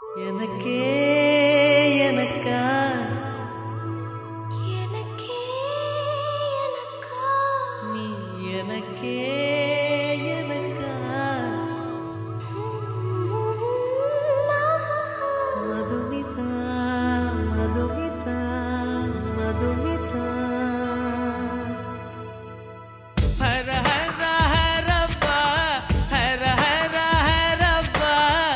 எனக்கே எனக்கா எனக்கே எனக்கா நீ எனக்கே எனக்கா மதுமிதா மதுமிதா மதுமிதா ஹர ஹர ஹரப்பா ஹர ஹர ஹரப்பா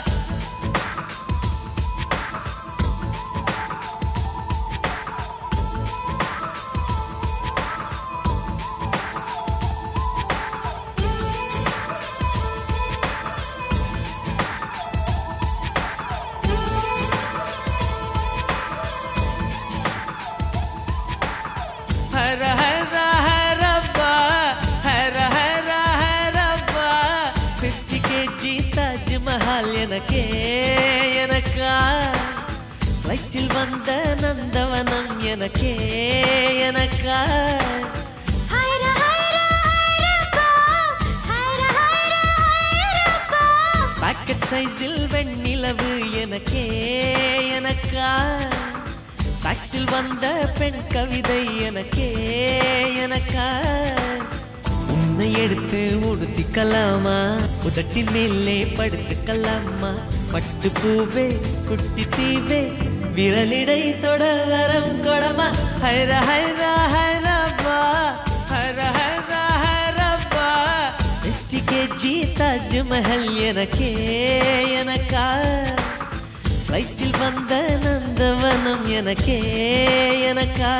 ஹர ஹர ஹரப்பா ஹர ஹர ஹரப்பா ஃபிஃப்டி கேஜி தாஜ்மஹால் எனக்கே எனக்கா ஃப்ளைட்டில் வந்த நந்தவனம் எனக்கே எனக்கா ஹைர ஹைர ஹைரப்பா ஹைர ஹைர ஹைரப்பா பாக்கெட் சைஸில் வெண்ணிலவு எனக்கே எனக்கா டாக்ஸில் வந்த பெண் கவிதை எனக்கே எனக்கா உன்னை எடுத்து உடுத்திக்கலாமா உதட்டின் மேலே படுத்துக்கலாமா பட்டு பூவே குட்டி தீவே விரலிடை தொட வரம் கொடமா ஹைர ஹைர ஹைரப்பா ஹர ஹைர ஹைரப்பா எட்டு கேஜி தாஜ்மஹல் எனக்கே எனக்கா ஃப்ளைட்டில் வந்த நந்தவனம் எனக்கே எனக்கா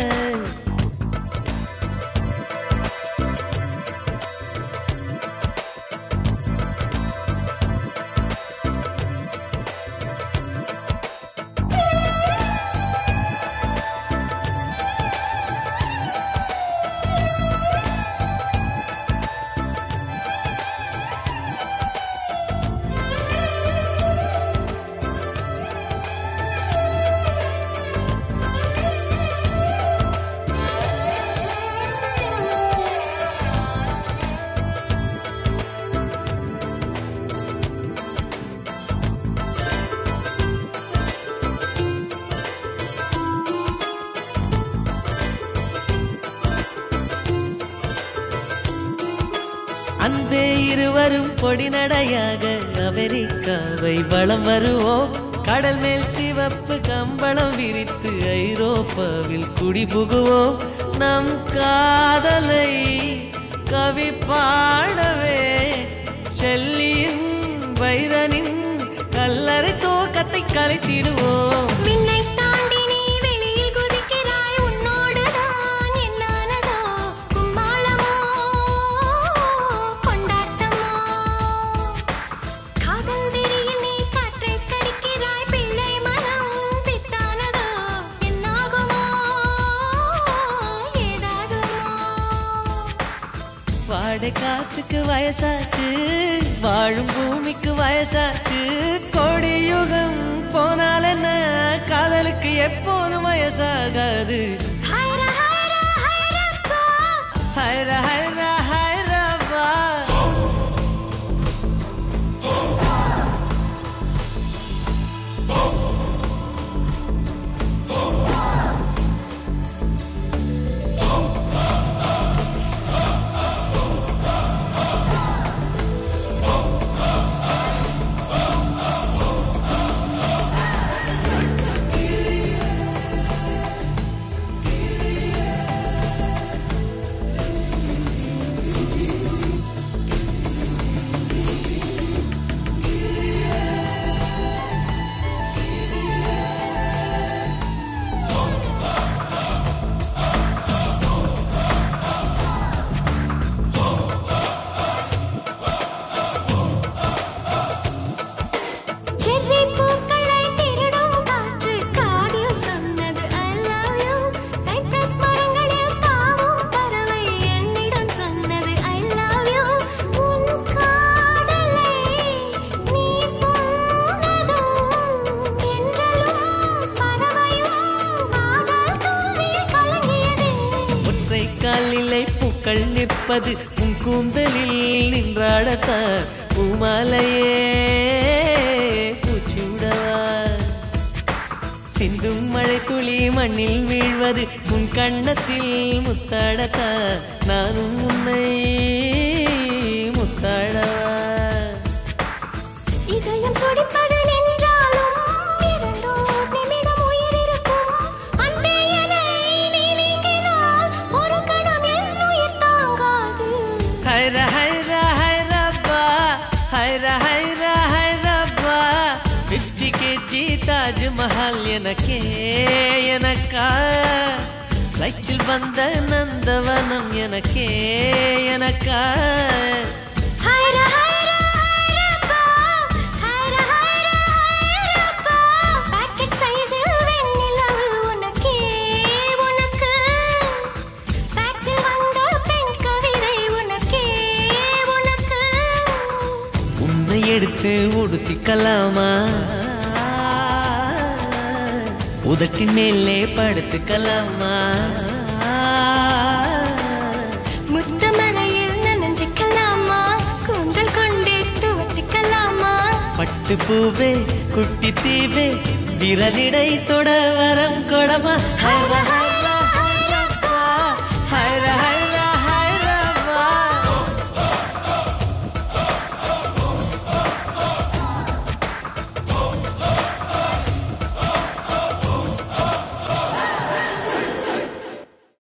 அன்பே இருவரும் பொடி நடையாக அமெரிக்காவை வலம் வருவோம் கடல் மேல் சிவப்பு கம்பளம் விரித்து ஐரோப்பாவில் குடிபுகுவோம் நம் காதலை கவி பாடவே செல்லியின் வைரனின் கல்லறை தோக்கத்தை கலைத்திடுவோம் மின்னை தாண்டி நீ வெளியில் குதிக்கிறாய் உன்னோடு தான் என்னானதோ கும்மாளமோ கொண்டாட்டமோ காதல் வெறியில் நீ காற்றை கடிக்கிறாய் பிள்ளை மனம் பித்தானதோ என்னாகுமோ ஏதாகுமோ வாடை காற்றுக்கு வயசாச்சு வாழும் பூமிக்கு வயசாச்சு கோடி யுகம் போனால் என்ன காதலுக்கு எப்போதும் வயசாகாது ஹைர ஹைர ஹைரப்பா ஹைர ஹைர ஹைரவா செர்ரி பூக்களை திருடும் காற்று காதில் சொன்னது I love you சைப்ரஸ் மரங்களில் தாவும் பறவை என்னிடம் சொன்னது I love you உன் காதலை நீ சொன்னதும் என்றலும் பறவையும் காதல் தூவில் கலங்கியது ஒற்றை காலிலே பூக்கள் நிற்பது உன் கூந்தலில் நின்றாடத்தான் பூமாலையே பூச்சிவிடவா சிந்தும் மழை துளி மண்ணில் வீழ்வது உன் கண்ணத்தில் முத்தாடத்த நானும் உன்னை முத்தாடவா இதயம் துடிப்பது நின்றாலும் இரண்டோர் நிமிடம் உயிர் இருக்கும் அன்பே என்னை நீ நீங்கினால் ஒரு கணம் என் உயிர் தாங்காது ஹைர ஹைர ஹைரப்பா ஹைர ஹைர ஹைரப்பா பிப்டி கேஜி தாஜ்மஹால் எனக்கே எனக்கா ஃப்ளைட்டில் வந்த நந்தவனம் எனக்கே எனக்கா ஹைர ஹைர ஹைரப்பா ஹைர ஹைர ஹைரப்பா பாக்கெட் சைஸில் வெண்ணிலவு உனக்கே உனக்கு டாக்ஸில் வந்த பெண் கவிதை உனக்கே உனக்கு உன்னை எடுத்து உடுத்திக்கலாமா உதட்டின் மேலே படுத்துக்கலாமா முத்த மழையில் நனைஞ்சுக்கலாமா கூந்தல் கொண்டு துவட்டிக்கலாமா பட்டு பூவே குட்டி தீவே விரலிடை தொட வரம் கொடமா ஹைர ஹைர